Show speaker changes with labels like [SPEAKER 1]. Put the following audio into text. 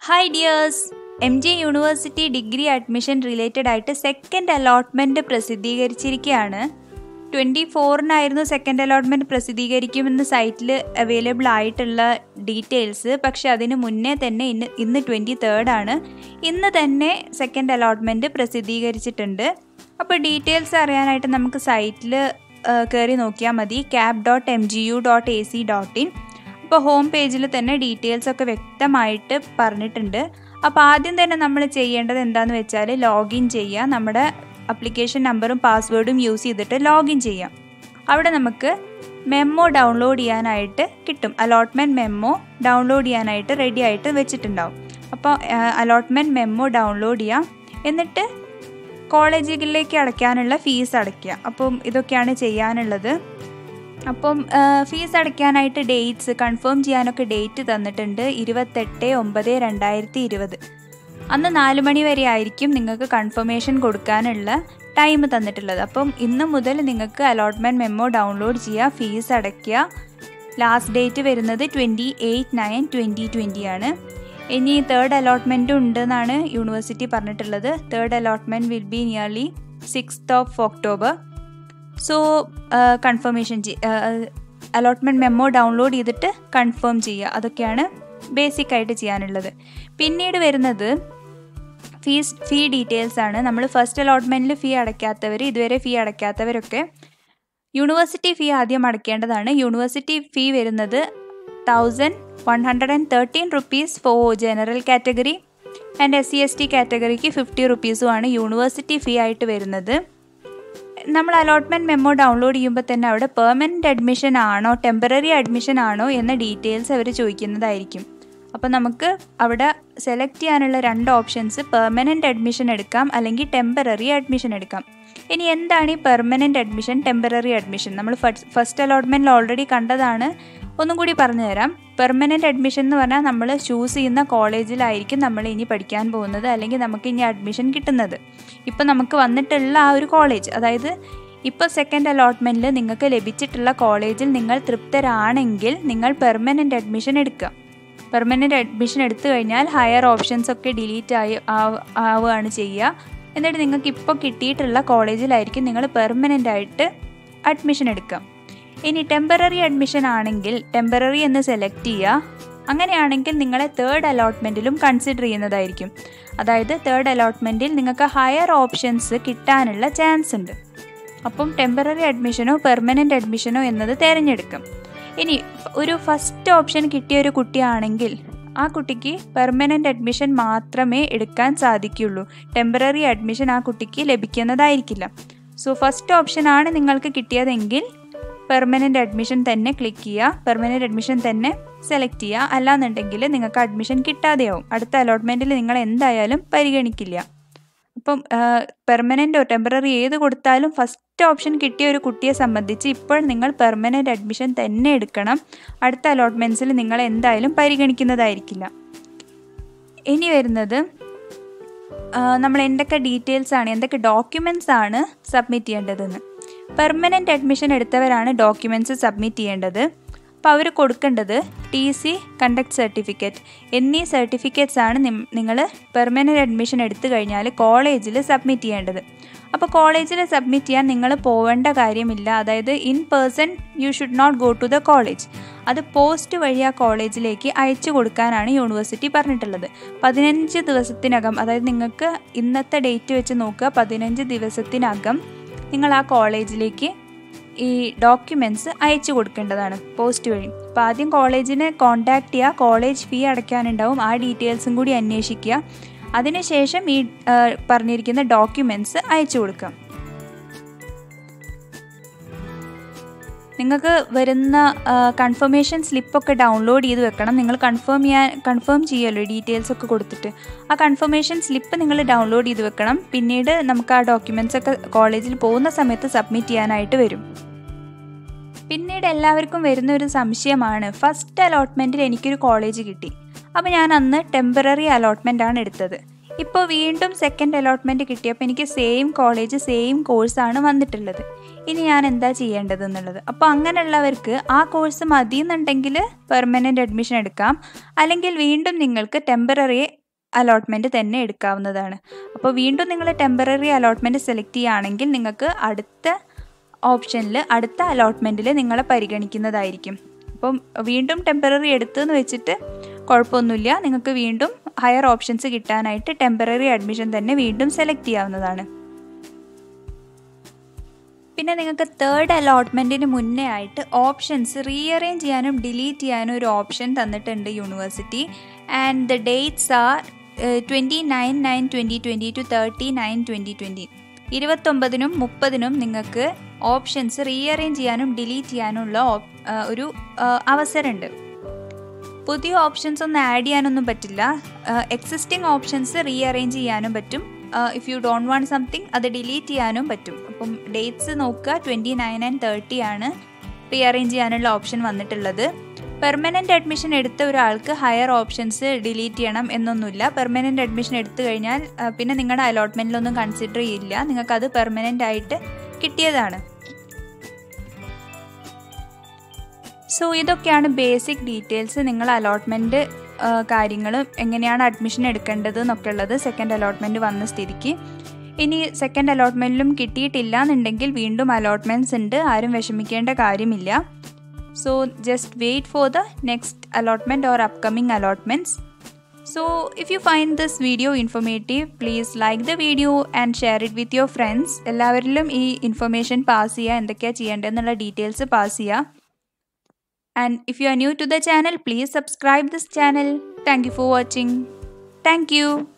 [SPEAKER 1] Hi dears M G university degree admission related ആയിട്ട് second allotment പ്രസിദ്ധീകരിച്ചിരിക്കുകയാണ് twenty ഫോറിനായിരുന്നു second allotment പ്രസിദ്ധീകരിക്കുമെന്ന് സൈറ്റിൽ അവൈലബിൾ ആയിട്ടുള്ള ഡീറ്റെയിൽസ് പക്ഷെ അതിന് മുന്നേ തന്നെ ഇന്ന് ഇന്ന് ട്വൻറ്റി തേർഡാണ് ഇന്ന് തന്നെ സെക്കൻഡ് അലോട്ട്മെൻറ്റ് പ്രസിദ്ധീകരിച്ചിട്ടുണ്ട് അപ്പോൾ ഡീറ്റെയിൽസ് അറിയാനായിട്ട് നമുക്ക് സൈറ്റിൽ കയറി നോക്കിയാൽ മതി cap dot M G U dot A C dot in അപ്പോൾ ഹോം പേജിൽ തന്നെ ഡീറ്റെയിൽസ് ഒക്കെ വ്യക്തമായിട്ട് പറഞ്ഞിട്ടുണ്ട് അപ്പോൾ ആദ്യം തന്നെ നമ്മൾ ചെയ്യേണ്ടത് എന്താണെന്ന് വെച്ചാൽ ലോഗിൻ ചെയ്യുക നമ്മുടെ അപ്ലിക്കേഷൻ നമ്പറും പാസ്വേഡും യൂസ് ചെയ്തിട്ട് ലോഗിൻ ചെയ്യാം അവിടെ നമുക്ക് മെമ്മോ ഡൗൺലോഡ് ചെയ്യാനായിട്ട് കിട്ടും അലോട്ട്മെൻറ്റ് മെമ്മോ ഡൗൺലോഡ് ചെയ്യാനായിട്ട് റെഡി ആയിട്ട് വെച്ചിട്ടുണ്ടാവും അപ്പോൾ അലോട്ട്മെൻറ്റ് മെമ്മോ ഡൗൺലോഡ് ചെയ്യാം എന്നിട്ട് കോളേജുകളിലേക്ക് അടയ്ക്കാനുള്ള ഫീസ് അടയ്ക്കുക അപ്പം ഇതൊക്കെയാണ് ചെയ്യാനുള്ളത് അപ്പം ഫീസ് അടയ്ക്കാനായിട്ട് ഡേറ്റ്സ് കൺഫേം ചെയ്യാനൊക്കെ ഡേറ്റ് തന്നിട്ടുണ്ട് ഇരുപത്തെട്ട് ഒമ്പത് രണ്ടായിരത്തി ഇരുപത് അന്ന് നാല് മണി വരെ ആയിരിക്കും നിങ്ങൾക്ക് കൺഫർമേഷൻ കൊടുക്കാനുള്ള ടൈം തന്നിട്ടുള്ളത് അപ്പം ഇന്ന് മുതൽ നിങ്ങൾക്ക് അലോട്ട്മെൻറ്റ് മെമ്മോ ഡൗൺലോഡ് ചെയ്യുക ഫീസ് അടയ്ക്കുക ലാസ്റ്റ് ഡേറ്റ് വരുന്നത് twenty eight nine twenty twenty ആണ് ഇനി തേർഡ് അലോട്ട്മെൻറ്റും ഉണ്ടെന്നാണ് യൂണിവേഴ്സിറ്റി പറഞ്ഞിട്ടുള്ളത് third allotment will be nearly sixth of October so confirmation allotment memo download ചെയ്തിട്ട് കൺഫേം ചെയ്യുക അതൊക്കെയാണ് ബേസിക് ആയിട്ട് ചെയ്യാനുള്ളത് പിന്നീട് വരുന്നത് ഫീസ് ഫീ ഡീറ്റെയിൽസ് ആണ് നമ്മൾ ഫസ്റ്റ് അലോട്ട്മെൻറ്റിൽ ഫീ അടയ്ക്കാത്തവർ ഇതുവരെ ഫീ അടയ്ക്കാത്തവരൊക്കെ യൂണിവേഴ്സിറ്റി ഫീ ആദ്യം അടയ്ക്കേണ്ടതാണ് യൂണിവേഴ്സിറ്റി ഫീ വരുന്നത് thousand one hundred and thirteen rupees for general category and S C S T കാറ്റഗറിക്ക് ഫിഫ്റ്റി റുപ്പീസുമാണ് യൂണിവേഴ്സിറ്റി ഫീ ആയിട്ട് വരുന്നത് നമ്മൾ അലോട്ട്മെൻറ്റ് മെമ്മോ ഡൗൺലോഡ് ചെയ്യുമ്പോൾ തന്നെ അവിടെ പെർമനൻറ്റ് അഡ്മിഷൻ ആണോ ടെമ്പററി അഡ്മിഷൻ ആണോ എന്ന ഡീറ്റെയിൽസ് അവർ ചോദിക്കുന്നതായിരിക്കും അപ്പോൾ നമുക്ക് അവിടെ സെലക്ട് ചെയ്യാനുള്ള രണ്ട് ഓപ്ഷൻസ് പെർമനൻറ്റ് അഡ്മിഷൻ എടുക്കാം അല്ലെങ്കിൽ ടെമ്പററി അഡ്മിഷൻ എടുക്കാം ഇനി എന്താണ് ഈ പെർമനൻറ്റ് അഡ്മിഷൻ ടെമ്പററി അഡ്മിഷൻ നമ്മൾ ഫസ്റ്റ് അലോട്ട്മെൻറ്റിൽ ഓൾറെഡി കണ്ടതാണ് ഒന്നും കൂടി പറഞ്ഞു തരാം പെർമനൻറ്റ് അഡ്മിഷൻ എന്ന് പറഞ്ഞാൽ നമ്മൾ ചൂസ് ചെയ്യുന്ന കോളേജിലായിരിക്കും നമ്മൾ ഇനി പഠിക്കാൻ പോകുന്നത് അല്ലെങ്കിൽ നമുക്ക് ഇനി അഡ്മിഷൻ കിട്ടുന്നത് ഇപ്പോൾ നമുക്ക് വന്നിട്ടുള്ള ആ ഒരു കോളേജ് അതായത് ഇപ്പോൾ സെക്കൻഡ് അലോട്ട്മെൻറ്റിൽ നിങ്ങൾക്ക് ലഭിച്ചിട്ടുള്ള കോളേജിൽ നിങ്ങൾ തൃപ്തരാണെങ്കിൽ നിങ്ങൾ പെർമനൻറ്റ് അഡ്മിഷൻ എടുക്കുക പെർമനൻറ്റ് അഡ്മിഷൻ എടുത്തു കഴിഞ്ഞാൽ ഹയർ ഓപ്ഷൻസ് ഒക്കെ ഡിലീറ്റ് ആയി ആവുകയാണ് ചെയ്യുക എന്നിട്ട് നിങ്ങൾക്ക് ഇപ്പോൾ കിട്ടിയിട്ടുള്ള കോളേജിലായിരിക്കും നിങ്ങൾ പെർമനൻ്റ് ആയിട്ട് അഡ്മിഷൻ എടുക്കുക ഇനി ടെമ്പററി അഡ്മിഷൻ ആണെങ്കിൽ ടെമ്പററി എന്ന് സെലക്ട് ചെയ്യുക അങ്ങനെയാണെങ്കിൽ നിങ്ങളെ തേർഡ് അലോട്ട്മെൻറ്റിലും കൺസിഡർ ചെയ്യുന്നതായിരിക്കും അതായത് തേർഡ് അലോട്ട്മെൻറ്റിൽ നിങ്ങൾക്ക് ഹയർ ഓപ്ഷൻസ് കിട്ടാനുള്ള ചാൻസ് ഉണ്ട് അപ്പം ടെമ്പററി അഡ്മിഷനോ പെർമനൻ്റ് അഡ്മിഷനോ എന്നത് തിരഞ്ഞെടുക്കും ഇനി ഒരു ഫസ്റ്റ് ഓപ്ഷൻ കിട്ടിയ ഒരു കുട്ടിയാണെങ്കിൽ ആ കുട്ടിക്ക് പെർമനൻ്റ് അഡ്മിഷൻ മാത്രമേ എടുക്കാൻ സാധിക്കുകയുള്ളൂ ടെമ്പററി അഡ്മിഷൻ ആ കുട്ടിക്ക് ലഭിക്കുന്നതായിരിക്കില്ല സോ ഫസ്റ്റ് ഓപ്ഷനാണ് നിങ്ങൾക്ക് കിട്ടിയതെങ്കിൽ പെർമനൻ്റ് അഡ്മിഷൻ തന്നെ ക്ലിക്ക് ചെയ്യുക പെർമനൻ്റ് അഡ്മിഷൻ തന്നെ സെലക്ട് ചെയ്യുക അല്ലാന്നുണ്ടെങ്കിൽ നിങ്ങൾക്ക് അഡ്മിഷൻ കിട്ടാതെയാവും അടുത്ത അലോട്ട്മെൻറ്റിൽ നിങ്ങൾ എന്തായാലും പരിഗണിക്കില്ല അപ്പം പെർമനൻ്റോ ടെമ്പററി ഏത് കൊടുത്താലും ഫസ്റ്റ് ഓപ്ഷൻ കിട്ടിയ ഒരു കുട്ടിയെ സംബന്ധിച്ച് ഇപ്പോൾ നിങ്ങൾ പെർമനൻ്റ് അഡ്മിഷൻ തന്നെ എടുക്കണം അടുത്ത അലോട്ട്മെൻറ്റ്സിൽ നിങ്ങൾ എന്തായാലും പരിഗണിക്കുന്നതായിരിക്കില്ല ഇനി വരുന്നത് നമ്മൾ എന്തൊക്കെ ഡീറ്റെയിൽസ് ആണ് എന്തൊക്കെ ഡോക്യുമെൻറ്റ്സ് ആണ് സബ്മിറ്റ് ചെയ്യേണ്ടതെന്ന് പെർമനൻ്റ് അഡ്മിഷൻ എടുത്തവരാണ് ഡോക്യുമെൻറ്റ്സ് സബ്മിറ്റ് ചെയ്യേണ്ടത് അപ്പോൾ അവർ കൊടുക്കേണ്ടത് ടി സി കണ്ടക്ട് സർട്ടിഫിക്കറ്റ് എന്നീ സർട്ടിഫിക്കറ്റ്സ് ആണ് നിങ്ങൾ പെർമനൻ്റ് അഡ്മിഷൻ എടുത്തു കഴിഞ്ഞാൽ കോളേജിൽ സബ്മിറ്റ് ചെയ്യേണ്ടത് അപ്പോൾ കോളേജിൽ സബ്മിറ്റ് ചെയ്യാൻ നിങ്ങൾ പോവേണ്ട കാര്യമില്ല അതായത് in person you should not go to the college അത് പോസ്റ്റ് വഴി ആ കോളേജിലേക്ക് അയച്ചു കൊടുക്കാനാണ് യൂണിവേഴ്സിറ്റി പറഞ്ഞിട്ടുള്ളത് പതിനഞ്ച് ദിവസത്തിനകം അതായത് നിങ്ങൾക്ക് ഇന്നത്തെ ഡേറ്റ് വെച്ച് നോക്കുക പതിനഞ്ച് ദിവസത്തിനകം നിങ്ങൾ ആ കോളേജിലേക്ക് ഈ ഡോക്യുമെൻറ്റ്സ് അയച്ചു കൊടുക്കേണ്ടതാണ് പോസ്റ്റ് വഴി അപ്പോൾ ആദ്യം കോളേജിനെ കോൺടാക്റ്റ് ചെയ്യുക കോളേജ് ഫീ അടയ്ക്കാനുണ്ടാവും ആ ഡീറ്റെയിൽസും കൂടി അന്വേഷിക്കുക അതിനുശേഷം ഈ പറഞ്ഞിരിക്കുന്ന ഡോക്യുമെൻറ്റ്സ് അയച്ചു കൊടുക്കുക നിങ്ങൾക്ക് വരുന്ന കൺഫർമേഷൻ സ്ലിപ്പൊക്കെ ഡൗൺലോഡ് ചെയ്ത് വെക്കണം നിങ്ങൾ കൺഫേം ചെയ്യാൻ കൺഫേം ചെയ്യുമല്ലോ ഡീറ്റെയിൽസ് ഒക്കെ കൊടുത്തിട്ട് ആ കൺഫർമേഷൻ സ്ലിപ്പ് നിങ്ങൾ ഡൗൺലോഡ് ചെയ്ത് വെക്കണം പിന്നീട് നമുക്ക് ആ ഡോക്യുമെൻറ്റ്സ് ഒക്കെ കോളേജിൽ പോകുന്ന സമയത്ത് സബ്മിറ്റ് ചെയ്യാനായിട്ട് വരും പിന്നീട് എല്ലാവർക്കും വരുന്ന ഒരു സംശയമാണ് ഫസ്റ്റ് അലോട്ട്മെൻറ്റിൽ എനിക്കൊരു കോളേജ് കിട്ടി അപ്പോൾ ഞാൻ അന്ന് ടെമ്പററി അലോട്ട്മെൻ്റ് ആണ് എടുത്തത് ഇപ്പോൾ വീണ്ടും സെക്കൻഡ് അലോട്ട്മെൻറ്റ് കിട്ടിയപ്പോൾ എനിക്ക് സെയിം കോളേജ് സെയിം കോഴ്സാണ് വന്നിട്ടുള്ളത് ഇനി ഞാൻ എന്താ ചെയ്യേണ്ടത് എന്നുള്ളത് അപ്പോൾ അങ്ങനെയുള്ളവർക്ക് ആ കോഴ്സ് മതി എന്നുണ്ടെങ്കിൽ പെർമനൻ്റ് അഡ്മിഷൻ എടുക്കാം അല്ലെങ്കിൽ വീണ്ടും നിങ്ങൾക്ക് ടെമ്പററി അലോട്ട്മെൻറ്റ് തന്നെ എടുക്കാവുന്നതാണ് അപ്പോൾ വീണ്ടും നിങ്ങൾ ടെമ്പററി അലോട്ട്മെൻറ്റ് സെലക്ട് ചെയ്യുകയാണെങ്കിൽ നിങ്ങൾക്ക് അടുത്ത ഓപ്ഷനിൽ അടുത്ത അലോട്ട്മെൻറ്റിൽ നിങ്ങളെ പരിഗണിക്കുന്നതായിരിക്കും അപ്പം വീണ്ടും ടെമ്പററി എടുത്തെന്ന് വെച്ചിട്ട് കുഴപ്പമൊന്നുമില്ല നിങ്ങൾക്ക് വീണ്ടും ഹയർ ഓപ്ഷൻസ് കിട്ടാനായിട്ട് ടെമ്പററി അഡ്മിഷൻ തന്നെ വീണ്ടും സെലക്ട് ചെയ്യാവുന്നതാണ് പിന്നെ നിങ്ങൾക്ക് തേർഡ് അലോട്ട്മെൻറ്റിന് മുന്നേ ആയിട്ട് ഓപ്ഷൻസ് റീഅറേഞ്ച് ചെയ്യാനും ഡിലീറ്റ് ചെയ്യാനും ഒരു ഓപ്ഷൻ തന്നിട്ടുണ്ട് university and the dates are twenty nine nine twenty twenty two thirty nine twenty twenty ഇരുപത്തൊമ്പതിനും മുപ്പതിനും നിങ്ങൾക്ക് ഓപ്ഷൻസ് റീഅറേഞ്ച് ചെയ്യാനും ഡിലീറ്റ് ചെയ്യാനുള്ള ഒരു അവസരമുണ്ട് പുതിയ ഓപ്ഷൻസ് ഒന്നും ആഡ് ചെയ്യാനൊന്നും പറ്റില്ല എക്സിസ്റ്റിംഗ് ഓപ്ഷൻസ് റീഅറേഞ്ച് ചെയ്യാനും പറ്റും if you don't want something അത് ഡിലീറ്റ് ചെയ്യാനും പറ്റും അപ്പം ഡേറ്റ്സ് നോക്കുക ട്വൻറ്റി നയൻ ആൻഡ് തേർട്ടി ആണ് റീഅറേഞ്ച് ചെയ്യാനുള്ള ഓപ്ഷൻ വന്നിട്ടുള്ളത് പെർമനൻ്റ് അഡ്മിഷൻ എടുത്ത ഒരാൾക്ക് ഹയർ ഓപ്ഷൻസ് ഡിലീറ്റ് ചെയ്യണം എന്നൊന്നുമില്ല പെർമനൻ്റ് അഡ്മിഷൻ എടുത്തു കഴിഞ്ഞാൽ പിന്നെ നിങ്ങളുടെ അലോട്ട്മെൻറ്റിലൊന്നും കൺസിഡർ ചെയ്യില്ല നിങ്ങൾക്കത് പെർമനൻ്റ് ആയിട്ട് കിട്ടിയതാണ് സോ ഇതൊക്കെയാണ് ബേസിക് ഡീറ്റെയിൽസ് നിങ്ങൾ അലോട്ട്മെൻറ്റ് കാര്യങ്ങൾ എങ്ങനെയാണ് അഡ്മിഷൻ എടുക്കേണ്ടത് എന്നൊക്കെ ഉള്ളത് സെക്കൻഡ് അലോട്ട്മെൻറ്റ് വന്ന സ്ഥിതിക്ക് ഇനി സെക്കൻഡ് അലോട്ട്മെൻറ്റിലും കിട്ടിയിട്ടില്ല എന്നുണ്ടെങ്കിൽ വീണ്ടും അലോട്ട്മെൻറ്റ്സ് ഉണ്ട് ആരും വിഷമിക്കേണ്ട കാര്യമില്ല so just wait for the next allotment or upcoming allotments so if you find this video informative please like the video and share it with your friends എല്ലാവരിലും ഈ ഇൻഫർമേഷൻ പാസ് ചെയ്യുക എന്തൊക്കെയാണ് ചെയ്യേണ്ടതെന്നുള്ള ഡീറ്റെയിൽസ് പാസ് ചെയ്യുക And if you are new to the channel, please subscribe this channel. Thank you for watching. Thank you.